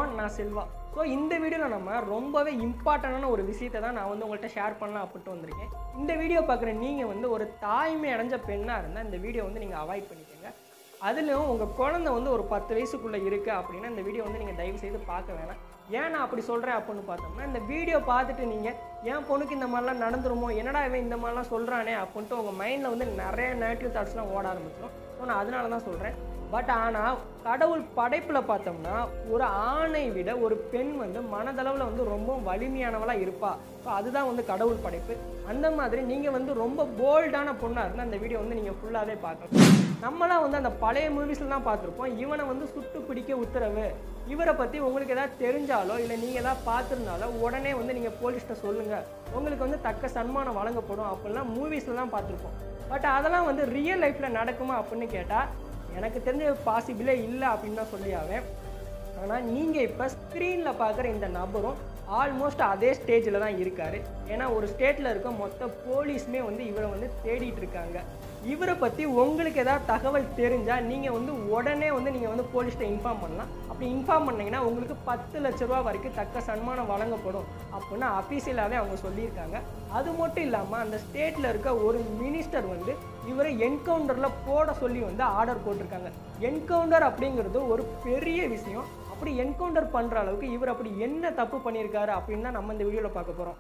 everyone நான் Selva so இந்த வீடியோவில் நம்ம ரொம்பவே இம்பார்ட்டண்டான ஒரு விஷயத்தை தான் நான் வந்து உங்கள்கிட்ட ஷேர் பண்ணலாம் அப்படின்ட்டு வந்திருக்கேன் இந்த வீடியோ பார்க்குற நீங்கள் வந்து ஒரு தாய்மை அடைஞ்ச பெண்ணாக இருந்தால் இந்த வீடியோ வந்து நீங்கள் அவாய்ட் பண்ணிக்கோங்க அதுலேயும் உங்கள் குழந்தை வந்து ஒரு பத்து வயசுக்குள்ளே இருக்குது அப்படின்னா இந்த வீடியோ வந்து நீங்கள் தயவு செய்து பார்க்க வேணாம் ஏன் நான் அப்படி சொல்கிறேன் அப்படின்னு பார்த்தோம்னா இந்த வீடியோ பார்த்துட்டு நீங்கள் என் பொண்ணுக்கு இந்த மாதிரிலாம் நடந்துருமோ என்னடா இவன் இந்த மாதிரிலாம் சொல்கிறானே அப்படின்ட்டு உங்கள் மைண்டில் வந்து நிறைய நெகட்டிவ் தாட்ஸ்லாம் ஓட ஆரம்பிச்சிடும் ஸோ நான் அதனால தான் சொல்கிறேன் பட் ஆனால் கடவுள் படைப்பில் பார்த்தோம்னா ஒரு ஆணை விட ஒரு பெண் வந்து மனதளவில் வந்து ரொம்ப வலிமையானவளாக இருப்பா ஸோ அதுதான் வந்து கடவுள் படைப்பு அந்த மாதிரி நீங்கள் வந்து ரொம்ப போல்டான பொண்ணாக இருந்தால் அந்த வீடியோ வந்து நீங்கள் ஃபுல்லாகவே பார்க்கலாம் நம்மளாம் வந்து அந்த பழைய மூவிஸில் தான் பார்த்துருப்போம் இவனை வந்து சுட்டு பிடிக்க உத்தரவு இவரை பற்றி உங்களுக்கு ஏதாவது தெரிஞ்சாலோ இல்லை நீங்கள் ஏதாவது பார்த்துருந்தாலோ உடனே வந்து நீங்கள் போலீஸ்கிட்ட சொல்லுங்கள் உங்களுக்கு வந்து தக்க சன்மானம் வழங்கப்படும் அப்படிலாம் மூவிஸில் தான் பார்த்துருப்போம் பட் அதெல்லாம் வந்து ரியல் லைஃப்பில் நடக்குமா அப்படின்னு கேட்டால் எனக்கு தெரிஞ்ச பாசிபிளே இல்லை அப்படின்னு தான் சொல்லியாவேன் ஆனால் நீங்கள் இப்போ ஸ்க்ரீனில் பார்க்குற இந்த நபரும் ஆல்மோஸ்ட் அதே ஸ்டேஜில் தான் இருக்கார் ஏன்னா ஒரு ஸ்டேட்டில் இருக்க மொத்த போலீஸுமே வந்து இவரை வந்து தேடிட்டு இருக்காங்க இவரை பற்றி உங்களுக்கு ஏதாவது தகவல் தெரிஞ்சால் நீங்கள் வந்து உடனே வந்து நீங்கள் வந்து போலீஸ்கிட்ட இன்ஃபார்ம் பண்ணலாம் அப்படி இன்ஃபார்ம் பண்ணீங்கன்னா உங்களுக்கு பத்து லட்ச ரூபா வரைக்கும் தக்க சன்மானம் வழங்கப்படும் அப்படின்னு அஃபீஷியலாகவே அவங்க சொல்லியிருக்காங்க அது மட்டும் இல்லாமல் அந்த ஸ்டேட்டில் இருக்க ஒரு மினிஸ்டர் வந்து இவரை என்கவுண்டரில் போட சொல்லி வந்து ஆர்டர் போட்டிருக்காங்க என்கவுண்டர் அப்படிங்கிறது ஒரு பெரிய விஷயம் அப்படி என்கவுண்டர் பண்ணுற அளவுக்கு இவர் அப்படி என்ன தப்பு பண்ணியிருக்காரு அப்படின்னு தான் நம்ம இந்த வீடியோவில் பார்க்க போகிறோம்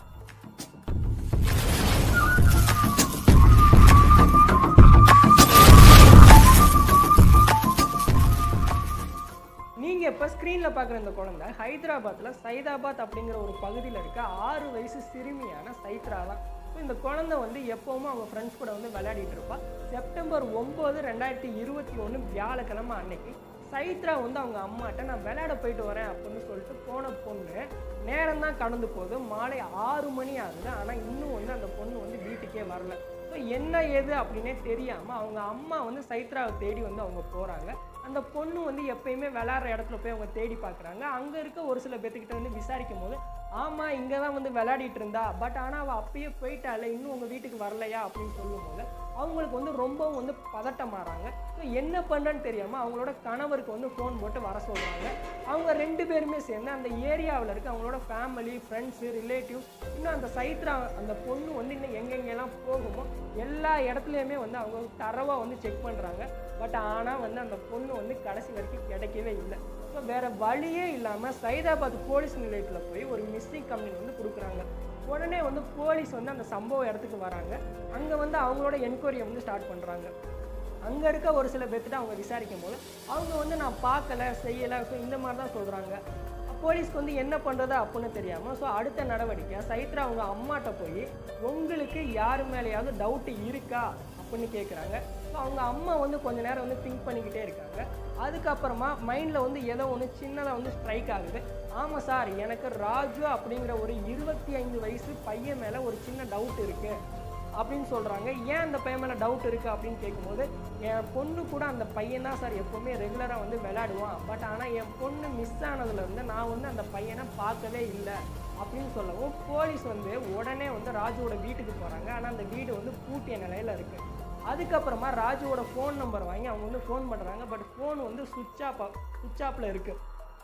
நீங்கள் இப்போ ஸ்க்ரீனில் பார்க்குற இந்த குழந்தை ஹைதராபாத்தில் சைதாபாத் அப்படிங்கிற ஒரு பகுதியில் இருக்க ஆறு வயசு சிறுமியான சைத்ரா தான் ஸோ இந்த குழந்தை வந்து எப்போவுமே அவங்க ஃப்ரெண்ட்ஸ் கூட வந்து விளையாடிட்டு இருப்பா செப்டம்பர் ஒம்பது ரெண்டாயிரத்தி இருபத்தி ஒன்று வியாழக்கிழமை அன்னைக்கு சைத்ரா வந்து அவங்க அம்மாட்ட நான் விளையாட போயிட்டு வரேன் அப்படின்னு சொல்லிட்டு போன பொண்ணு நேரம் தான் கடந்து போகுது மாலை ஆறு மணி ஆகுது ஆனால் இன்னும் வந்து அந்த பொண்ணு வந்து வீட்டுக்கே வரல ஸோ என்ன ஏது அப்படின்னே தெரியாமல் அவங்க அம்மா வந்து சைத்ராவை தேடி வந்து அவங்க போகிறாங்க அந்த பொண்ணு வந்து எப்பயுமே விளையாடுற இடத்துல போய் அவங்க தேடி பார்க்குறாங்க அங்கே இருக்க ஒரு சில பேர்த்துக்கிட்ட வந்து விசாரிக்கும் போது ஆமாம் இங்கே தான் வந்து விளையாடிட்டு இருந்தா பட் ஆனால் அவள் அப்பயே போயிட்டால இன்னும் உங்கள் வீட்டுக்கு வரலையா அப்படின்னு சொல்லும்போது அவங்களுக்கு வந்து ரொம்பவும் வந்து பதட்டமாறாங்க ஸோ என்ன பண்ணுறன்னு தெரியாமல் அவங்களோட கணவருக்கு வந்து ஃபோன் போட்டு வர சொல்கிறாங்க அவங்க ரெண்டு பேருமே சேர்ந்து அந்த ஏரியாவில் இருக்க அவங்களோட ஃபேமிலி ஃப்ரெண்ட்ஸு ரிலேட்டிவ் இன்னும் அந்த சைத்ரா அந்த பொண்ணு வந்து இன்னும் எங்கெங்கெல்லாம் போகுமோ எல்லா இடத்துலையுமே வந்து அவங்க தரவாக வந்து செக் பண்ணுறாங்க பட் ஆனால் வந்து அந்த பொண்ணு வந்து கடைசி வரைக்கும் கிடைக்கவே இல்லை ஸோ வேறு வழியே இல்லாமல் சைதாபாத் போலீஸ் நிலையத்தில் போய் ஒரு மிஸ்ஸிங் கம்ப்ளைண்ட் வந்து கொடுக்குறாங்க உடனே வந்து போலீஸ் வந்து அந்த சம்பவ இடத்துக்கு வராங்க அங்கே வந்து அவங்களோட என்கொயரியை வந்து ஸ்டார்ட் பண்ணுறாங்க அங்கே இருக்க ஒரு சில பேர்த்துட்டு அவங்க விசாரிக்கும் போது அவங்க வந்து நான் பார்க்கல செய்யலை ஸோ இந்த மாதிரி தான் சொல்கிறாங்க போலீஸ்க்கு வந்து என்ன பண்ணுறது அப்படின்னு தெரியாமல் ஸோ அடுத்த நடவடிக்கை சைத்ரா அவங்க அம்மாட்ட போய் உங்களுக்கு யார் மேலேயாவது டவுட்டு இருக்கா அப்படின்னு கேட்குறாங்க ஸோ அவங்க அம்மா வந்து கொஞ்ச நேரம் வந்து திங்க் பண்ணிக்கிட்டே இருக்காங்க அதுக்கப்புறமா மைண்டில் வந்து ஏதோ ஒன்று சின்னதாக வந்து ஸ்ட்ரைக் ஆகுது ஆமாம் சார் எனக்கு ராஜு அப்படிங்கிற ஒரு இருபத்தி ஐந்து வயசு பையன் மேலே ஒரு சின்ன டவுட் இருக்குது அப்படின்னு சொல்கிறாங்க ஏன் அந்த பையன் மேலே டவுட் இருக்குது அப்படின்னு கேட்கும்போது என் பொண்ணு கூட அந்த பையன் தான் சார் எப்போவுமே ரெகுலராக வந்து விளையாடுவான் பட் ஆனால் என் பொண்ணு மிஸ் ஆனதுலேருந்து நான் வந்து அந்த பையனை பார்க்கவே இல்லை அப்படின்னு சொல்லவும் போலீஸ் வந்து உடனே வந்து ராஜுவோட வீட்டுக்கு போகிறாங்க ஆனால் அந்த வீடு வந்து பூட்டிய நிலையில் இருக்குது அதுக்கப்புறமா ராஜுவோட ஃபோன் நம்பர் வாங்கி அவங்க வந்து ஃபோன் பண்ணுறாங்க பட் ஃபோன் வந்து சுவிட்ச் ஆஃப் சுவிட்ச் ஆஃபில் இருக்குது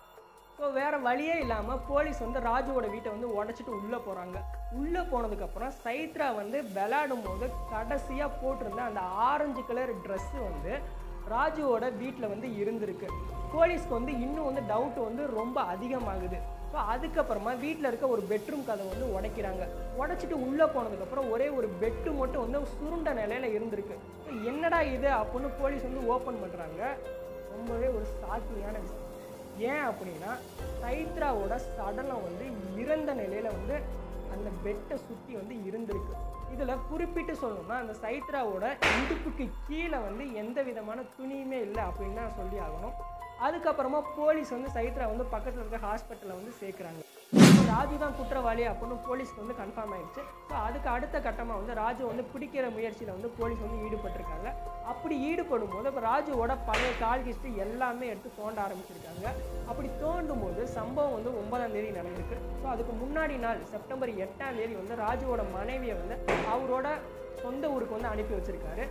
ஸோ வேறு வழியே இல்லாமல் போலீஸ் வந்து ராஜுவோட வீட்டை வந்து உடச்சிட்டு உள்ளே போகிறாங்க உள்ளே போனதுக்கப்புறம் சைத்ரா வந்து விளையாடும் போது கடைசியாக போட்டிருந்த அந்த ஆரஞ்சு கலர் ட்ரெஸ்ஸு வந்து ராஜுவோட வீட்டில் வந்து இருந்திருக்கு போலீஸ்க்கு வந்து இன்னும் வந்து டவுட் வந்து ரொம்ப அதிகமாகுது ஸோ அதுக்கப்புறமா வீட்டில் இருக்க ஒரு பெட்ரூம் கதை வந்து உடைக்கிறாங்க உடைச்சிட்டு உள்ளே போனதுக்கப்புறம் ஒரே ஒரு பெட்டு மட்டும் வந்து சுருண்ட நிலையில் இருந்திருக்கு ஸோ என்னடா இது அப்படின்னு போலீஸ் வந்து ஓப்பன் பண்ணுறாங்க ரொம்பவே ஒரு சாத்தியான விஷயம் ஏன் அப்படின்னா சைத்ராவோட சடலம் வந்து இறந்த நிலையில் வந்து அந்த பெட்டை சுற்றி வந்து இருந்திருக்கு இதில் குறிப்பிட்டு சொல்லணும்னா அந்த சைத்ராவோட இடுப்புக்கு கீழே வந்து எந்த விதமான துணியுமே இல்லை அப்படின்னு தான் சொல்லி ஆகணும் அதுக்கப்புறமா போலீஸ் வந்து சைத்ரா வந்து பக்கத்தில் இருக்க ஹாஸ்பிட்டலில் வந்து சேர்க்குறாங்க ராஜு தான் குற்றவாளி அப்படின்னு போலீஸ்க்கு வந்து கன்ஃபார்ம் ஆயிடுச்சு ஸோ அதுக்கு அடுத்த கட்டமாக வந்து ராஜு வந்து பிடிக்கிற முயற்சியில் வந்து போலீஸ் வந்து ஈடுபட்டிருக்காங்க அப்படி ஈடுபடும் போது இப்போ ராஜுவோட பழைய கால் ஹிஸ்ட்ரி எல்லாமே எடுத்து தோண்ட ஆரம்பிச்சிருக்காங்க அப்படி தோண்டும் போது சம்பவம் வந்து ஒன்பதாம் தேதி நடந்திருக்கு ஸோ அதுக்கு முன்னாடி நாள் செப்டம்பர் எட்டாம் தேதி வந்து ராஜுவோட மனைவியை வந்து அவரோட சொந்த ஊருக்கு வந்து அனுப்பி வச்சிருக்காரு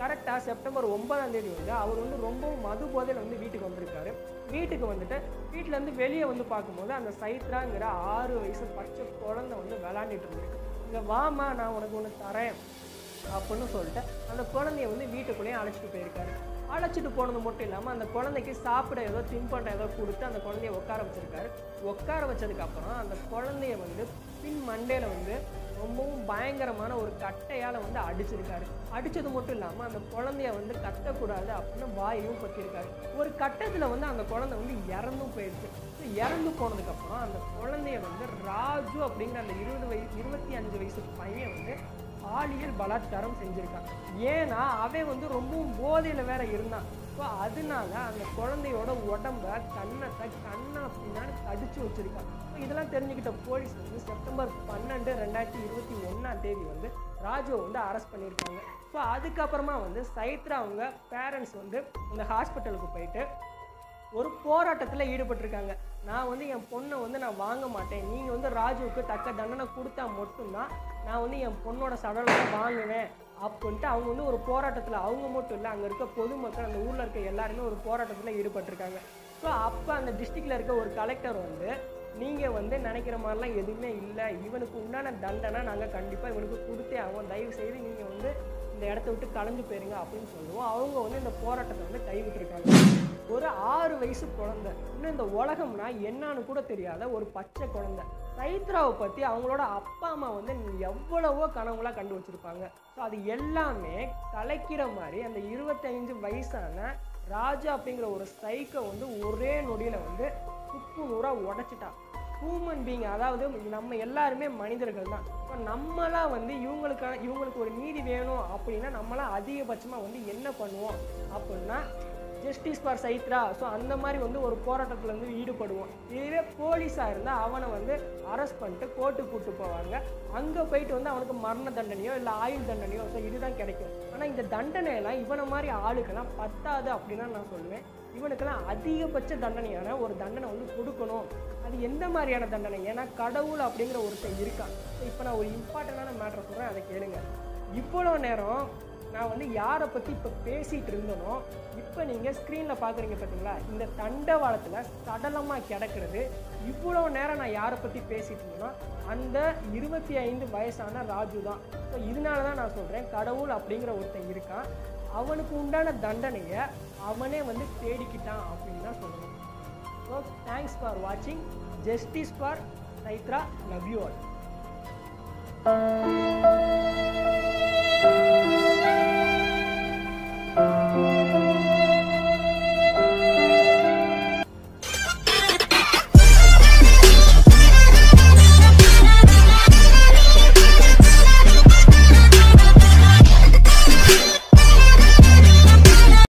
கரெக்டாக செப்டம்பர் ஒன்பதாம் தேதி வந்து அவர் வந்து ரொம்பவும் மது போதையில் வந்து வீட்டுக்கு வந்திருக்காரு வீட்டுக்கு வந்துட்டு வீட்டிலேருந்து வெளியே வந்து பார்க்கும்போது அந்த சைத்ராங்கிற ஆறு வயசு பச்சை குழந்தை வந்து விளாண்டுட்டு இருந்திருக்கு இங்கே வாமா நான் உனக்கு ஒன்று தரேன் அப்படின்னு சொல்லிட்டு அந்த குழந்தைய வந்து வீட்டுக்குள்ளேயே அழைச்சிட்டு போயிருக்காரு அழைச்சிட்டு போனது மட்டும் இல்லாமல் அந்த குழந்தைக்கு சாப்பிட ஏதோ தின்பண்டம் ஏதோ கொடுத்து அந்த குழந்தைய உட்கார வச்சிருக்காரு உட்கார வச்சதுக்கப்புறம் அந்த குழந்தைய வந்து பின் மண்டையில் வந்து ரொம்பவும் பயங்கரமான ஒரு கட்டையால் வந்து அடிச்சிருக்காரு அடித்தது மட்டும் இல்லாமல் அந்த குழந்தைய வந்து கத்தக்கூடாது அப்படின்னு வாயையும் பற்றிருக்காரு ஒரு கட்டத்தில் வந்து அந்த குழந்தை வந்து இறந்தும் போயிடுச்சு So, இறந்து போனதுக்கப்புறம் அந்த குழந்தைய வந்து ராஜு அப்படிங்கிற அந்த இருபது வயசு இருபத்தி அஞ்சு வயசு பையன் வந்து பாலியல் பலாத்காரம் செஞ்சுருக்கான் ஏன்னா அவன் வந்து ரொம்பவும் போதையில் வேற இருந்தான் ஸோ அதனால அந்த குழந்தையோட உடம்ப கண்ணத்தை கண்ணா பின்னாடி கடிச்சு வச்சிருக்கான் ஸோ இதெல்லாம் தெரிஞ்சுக்கிட்ட போலீஸ் வந்து செப்டம்பர் பன்னெண்டு ரெண்டாயிரத்தி இருபத்தி ஒன்றாம் தேதி வந்து ராஜுவை வந்து அரெஸ்ட் பண்ணியிருக்காங்க ஸோ அதுக்கப்புறமா வந்து சைத்ரா அவங்க பேரண்ட்ஸ் வந்து இந்த ஹாஸ்பிட்டலுக்கு போயிட்டு ஒரு போராட்டத்தில் ஈடுபட்டிருக்காங்க நான் வந்து என் பொண்ணை வந்து நான் வாங்க மாட்டேன் நீங்கள் வந்து ராஜுவுக்கு தக்க தண்டனை கொடுத்தா மட்டும்தான் நான் வந்து என் பொண்ணோட சடலத்தை வாங்குவேன் அப்படின்ட்டு அவங்க வந்து ஒரு போராட்டத்தில் அவங்க மட்டும் இல்லை அங்கே இருக்க பொதுமக்கள் அந்த ஊரில் இருக்க எல்லாருமே ஒரு போராட்டத்தில் ஈடுபட்டிருக்காங்க ஸோ அப்போ அந்த டிஸ்ட்ரிக்டில் இருக்க ஒரு கலெக்டர் வந்து நீங்கள் வந்து நினைக்கிற மாதிரிலாம் எதுவுமே இல்லை இவனுக்கு உண்டான தண்டனை நாங்கள் கண்டிப்பாக இவனுக்கு கொடுத்தே ஆகும் தயவு செய்து நீங்கள் வந்து இந்த இடத்த விட்டு கலந்து போயிருங்க அப்படின்னு சொல்லுவோம் அவங்க வந்து இந்த போராட்டத்தை வந்து கைவிட்டிருக்காங்க ஒரு ஆறு வயசு குழந்தை இன்னும் இந்த உலகம்னா என்னன்னு கூட தெரியாத ஒரு பச்சை குழந்தை சைத்ராவை பற்றி அவங்களோட அப்பா அம்மா வந்து எவ்வளவோ கனவுலாம் கண்டு வச்சிருப்பாங்க ஸோ அது எல்லாமே கலைக்கிற மாதிரி அந்த இருபத்தஞ்சு வயசான ராஜா அப்படிங்கிற ஒரு சைக்கை வந்து ஒரே நொடியில் வந்து துப்பு நூறாக உடச்சிட்டான் ஹியூமன் பீயிங் அதாவது நம்ம எல்லாருமே மனிதர்கள் தான் இப்போ நம்மளாம் வந்து இவங்களுக்கான இவங்களுக்கு ஒரு நீதி வேணும் அப்படின்னா நம்மளாம் அதிகபட்சமாக வந்து என்ன பண்ணுவோம் அப்படின்னா ஜஸ்டிஸ் ஃபார் சைத்ரா ஸோ அந்த மாதிரி வந்து ஒரு போராட்டத்தில் வந்து ஈடுபடுவோம் இதுவே போலீஸாக இருந்தால் அவனை வந்து அரெஸ்ட் பண்ணிட்டு கோர்ட்டுக்கு கூட்டு போவாங்க அங்கே போயிட்டு வந்து அவனுக்கு மரண தண்டனையோ இல்லை ஆயுள் தண்டனையோ ஸோ இதுதான் கிடைக்கும் ஆனால் இந்த தண்டனையெல்லாம் இவனை மாதிரி ஆளுக்கெல்லாம் பத்தாது அப்படின்னு தான் நான் சொல்லுவேன் இவனுக்கெல்லாம் அதிகபட்ச தண்டனையான ஒரு தண்டனை வந்து கொடுக்கணும் அது எந்த மாதிரியான தண்டனை ஏன்னா கடவுள் அப்படிங்கிற ஒருத்தன் இருக்கான் இப்போ நான் ஒரு இம்பார்ட்டண்டான மேட்ரை சொல்கிறேன் அதை கேளுங்க இவ்வளோ நேரம் நான் வந்து யாரை பற்றி இப்போ பேசிகிட்டு இருந்தனோ இப்போ நீங்கள் ஸ்க்ரீனில் பார்க்குறீங்க பார்த்தீங்களா இந்த தண்டவாளத்தில் சடலமாக கிடக்கிறது இவ்வளோ நேரம் நான் யாரை பற்றி பேசிகிட்டு இருந்தேனோ அந்த இருபத்தி ஐந்து வயசான ராஜு தான் ஸோ இதனால தான் நான் சொல்கிறேன் கடவுள் அப்படிங்கிற ஒருத்தன் இருக்கான் அவனுக்கு உண்டான தண்டனையை அவனே வந்து தேடிக்கிட்டான் அப்படின்னு தான் சொல்லணும் ஸோ தேங்க்ஸ் ஃபார் வாட்சிங் justice for Chaitra love you all